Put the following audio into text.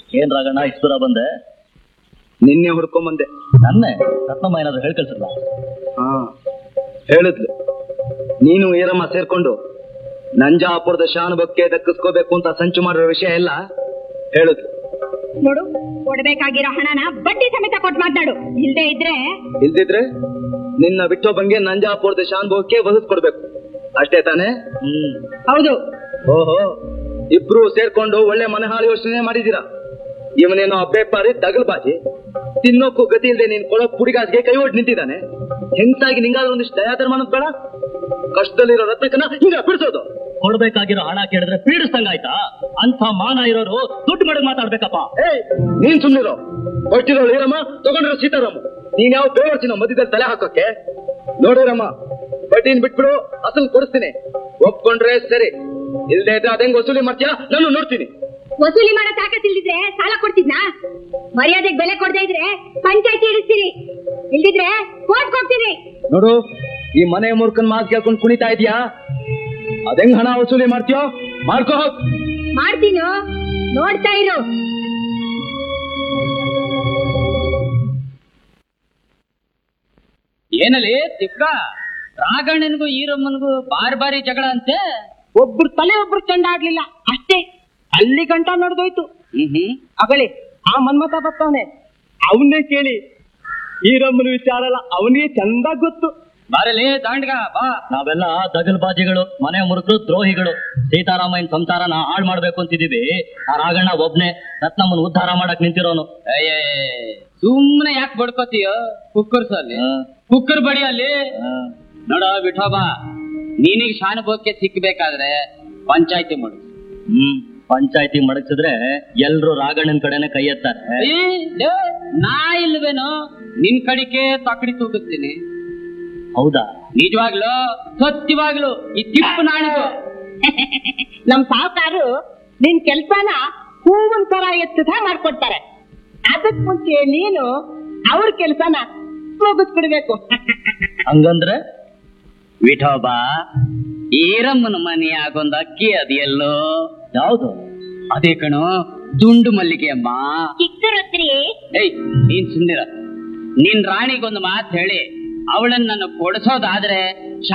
ಏನ್ ರಾಗಣ್ಣ ಇಷ್ಟು ದೂರ ಬಂದೆ ನಿನ್ನೆ ಹುಡ್ಕೊಂಬಂದೆ ನನ್ನೇ ರತ್ನಮ್ಮ ಏನಾದ್ರು ಹೇಳ್ ಕಳ್ಸಿದ್ಲ ಹಾ ಹೇಳಿದ್ಲು ನೀನು ಈರಮ್ಮ ಸೇರ್ಕೊಂಡು ನಂಜಾಪುರದ ಶಾನುಭಕ್ಕೆ ದಕ್ಕಿಸ್ಕೋಬೇಕು ಅಂತ ಸಂಚು ಮಾಡಿರೋ ವಿಷಯ ಎಲ್ಲ ಹೇಳಿದ್ಲು ನೋಡು ಕೊಡ್ಬೇಕಾಗಿರೋ ಹಣನ ಬಡ್ಡಿ ಸಮೇತ ಕೊಟ್ಟು ಮಾತಾಡು ಇಲ್ದೇ ಇದ್ರೆ ಇಲ್ದಿದ್ರೆ ನಿನ್ನ ಬಿಟ್ಟೊಬ್ಬಂಗೆ ನಂಜಾಪುರದ ಶಾನುಭವಕ್ಕೆ ವಹಿಸ್ಕೊಡ್ಬೇಕು ಅಷ್ಟೇ ತಾನೇ ಹ್ಮ್ ಹೌದು ಓಹೋ ಇಬ್ರು ಸೇರ್ಕೊಂಡು ಒಳ್ಳೆ ಮನೆಹಾಳು ಯೋಚನೆ ಮಾಡಿದೀರಾ ಇವನೇನೋ ಅಬ್ಬೆಪ್ಪಾರಿ ತಗಲ್ಬಾಜಿ ತಿನ್ನೋಕ್ಕೂ ಗತಿ ಇಲ್ಲದೆ ನೀನ್ ಕೊಡೋ ಪುಡಿಗಾಸಿಗೆ ಕೈ ಒಟ್ಟು ನಿಂತಿದ್ದಾನೆ ಹೆಂಗ್ಸಾಗಿ ನಿಂಗಾದ್ರೂ ಒಂದಿಷ್ಟು ದಯಾಧರ್ಮ ಅನ್ನೋದ್ ಬೇಡ ಕಷ್ಟದಲ್ಲಿರೋ ರತ್ನಕನ ಹಿಂಗ ಬಿಡಿಸೋದು ಕೊಡ್ಬೇಕಾಗಿರೋ ಹಣ ಕೇಳಿದ್ರೆ ಪೀಡಿಸ್ದಂಗಾಯ್ತಾ ಅಂತ ಮಾನ ಇರೋರು ದುಡ್ಡು ಮಡಗ್ ಮಾತಾಡ್ಬೇಕಪ್ಪ ಏಯ್ ನೀನ್ ಸುಮ್ನಿರೋ ಕೊಟ್ಟಿರೋ ಈರಮ್ಮ ತಗೊಂಡಿರೋ ಸೀತಾರಾಮ ನೀನ್ ಯಾವ ಬೇವರ್ಸಿನ ಮಧ್ಯದಲ್ಲಿ ತಲೆ ಹಾಕೋಕೆ ನೋಡಿರಮ್ಮ ಬಡ್ಡಿನ ಬಿಟ್ಬಿಡು ಅಸಲು ಕೊಡಿಸ್ತೀನಿ ಒಪ್ಕೊಂಡ್ರೆ ಸರಿ ಇಲ್ದೇ ಇದ್ರೆ ಅದಂಗ್ ವಸೂಲಿ ಮಾಡ್ತೀಯಾ ನಾನು ನೋಡ್ತೀನಿ ವಸೂಲಿ ಮಾಡೋ ತಾಕತ್ತಿಲ್ದಿದ್ರೆ ಸಾಲ ಕೊಡ್ತಿದ್ನಾ ಮರ್ಯಾದೆಗೆ ಬೆಲೆ ಕೊಡದೇ ಇದ್ರೆ ಪಂಚಾಯತಿ ಇಡಿಸ್ತೀನಿ ಇಲ್ದಿದ್ರೆ ಕೋರ್ಟ್ಗೆ ಹೋಗ್ತೀನಿ ನೋಡು ಈ ಮನೆ ಮೂರ್ಖನ್ ಮಾತು ಕೇಳ್ಕೊಂಡು ಕುಣಿತಾ ಇದೀಯಾ ಅದಂಗ್ ಹಣ ವಸೂಲಿ ಮಾಡ್ತೀಯೋ ಮಾಡ್ಕೋ ಹೋಗ್ ಮಾಡ್ತೀನೋ ನೋಡ್ತಾ ಇರು ಏನಲ್ಲಿ ತಿಕ್ಕ ರಾಘಣ್ಣನಿಗೂ ಈರಮ್ಮನಿಗೂ ಬಾರಿ ಬಾರಿ ಜಗಳ ಅಂತೆ ಒಬ್ರು ತಲೆ ಒಬ್ರು ಚೆಂಡ ಆಡ್ಲಿಲ್ಲ ಅಷ್ಟೇ ಅಲ್ಲಿ ಗಂಟ ನಡೆದೋಯ್ತು ಹ್ಮ್ ಅಗಳಿ ಆ ಮನ್ಮತ ಬರ್ತಾವನೆ ಅವನ್ನೇ ಕೇಳಿ ಈರಮ್ಮನ ವಿಚಾರ ಅಲ್ಲ ಅವನಿಗೆ ಚಂದ ಗೊತ್ತು ಬಾರಲಿ ದಾಂಡ್ಗ ಬಾ ನಾವೆಲ್ಲ ದಗಲ್ಬಾಜಿಗಳು ಮನೆ ಮುರುಕರು ದ್ರೋಹಿಗಳು ಸೀತಾರಾಮಯ್ಯನ ಸಂಸಾರನ ಹಾಳು ಮಾಡ್ಬೇಕು ಅಂತಿದೀವಿ ಆ ರಾಗಣ್ಣ ಒಬ್ನೇ ರತ್ನಮ್ಮನ್ ಉದ್ಧಾರ ಮಾಡಕ್ ನಿಂತಿರೋನು ಅಯ್ಯೇ ಸುಮ್ಮನೆ ಯಾಕೆ ಬಡ್ಕೋತೀಯೋ ಕುಕ್ಕರ್ಸ್ ಅಲ್ಲಿ ಕುಕ್ಕರ್ ಬಡಿ ಅಲ್ಲಿ ನೋಡ ವಿಠೋಬಾ ನೀನೀಗ ಶಾನುಭೋಗಕ್ಕೆ ಸಿಕ್ಬೇಕಾದ್ರೆ ಪಂಚಾಯತಿ ಮಾಡು ಹ್ಮ್ ಪಂಚಾಯತಿ ಮಡಗ್ಸಿದ್ರೆ ಎಲ್ರು ರಾಗಣ್ಣನ್ ಕಡೆನೆ ಕೈ ಎತ್ತಾರೆ ಏ, ಲೇ, ನಾ ಇಲ್ವೇನೋ ನಿನ್ ಕಡಿಕೆ ತಕಡಿ ತೂಗಿಸ್ತೀನಿ ಹೌದಾ ನಿಜವಾಗ್ಲು ಸತ್ಯವಾಗ್ಲು ಈ ತಿಪ್ಪು ನಾಣಿದು ನಮ್ ಸಾವುಕಾರು ನಿನ್ ಕೆಲ್ಸನ ಹೂವನ್ ತರ ಎತ್ತದ ಮಾಡ್ಕೊಡ್ತಾರೆ ಅದಕ್ ಮುಂಚೆ ನೀನು ಅವ್ರ ಕೆಲ್ಸನ ಮುಗಿಸ್ಬಿಡ್ಬೇಕು ಹಂಗಂದ್ರೆ ವಿಠೋಬಾ ಈರಮ್ಮನ ಮನೆಯಾಗೊಂದು ಅಕ್ಕಿ ಅದೆಲ್ಲೋ ಯಾವ್ದು ಅದೇ ಕಣೋ ದುಂಡು ಮಲ್ಲಿಗೆ ಅಮ್ಮ ಚಿಕ್ಕರತ್ರಿ ಏಯ್ ನೀನ್ ಸುಂದಿರ ನಿನ್ ರಾಣಿಗೊಂದು ಮಾತು ಹೇಳಿ ಅವಳನ್ನ ನಾನು ಕೊಡಿಸೋದಾದ್ರೆ